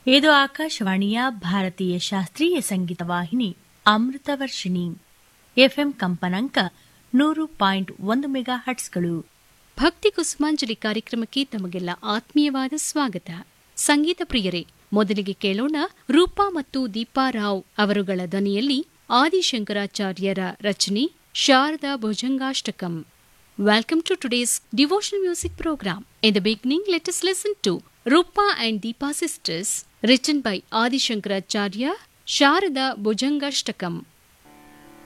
ಇದು ಆಕಾಶವಾಣಿಯ ಭಾರತೀಯ ಶಾಸ್ತ್ರೀಯ ಸಂಗೀತ ವಾಹಿನಿ ಅಮೃತ ವರ್ಷಿಣಿ ಎಫ್ಎಂ ಕಂಪನಾಂಕ ನೂರು ಪಾಯಿಂಟ್ ಒಂದು ಮೆಗಾ ಹಟ್ಸ್ಗಳು ಭಕ್ತಿ ಕುಸುಮಾಂಜಲಿ ಕಾರ್ಯಕ್ರಮಕ್ಕೆ ತಮಗೆಲ್ಲ ಆತ್ಮೀಯವಾದ ಸ್ವಾಗತ ಸಂಗೀತ ಪ್ರಿಯರೇ ಮೊದಲಿಗೆ ಕೇಳೋಣ ರೂಪಾ ಮತ್ತು ದೀಪಾ ರಾವ್ ಅವರುಗಳ ಧ್ವನಿಯಲ್ಲಿ ಆದಿಶಂಕರಾಚಾರ್ಯರ ರಚನೆ Sharada Bhujangashtakam welcome to today's devotional music programme in the beginning let us listen to Roopa and Deepa sisters written by Adishankaracharya Sharada ಭುಜಂಗಾಷ್ಟಕಂ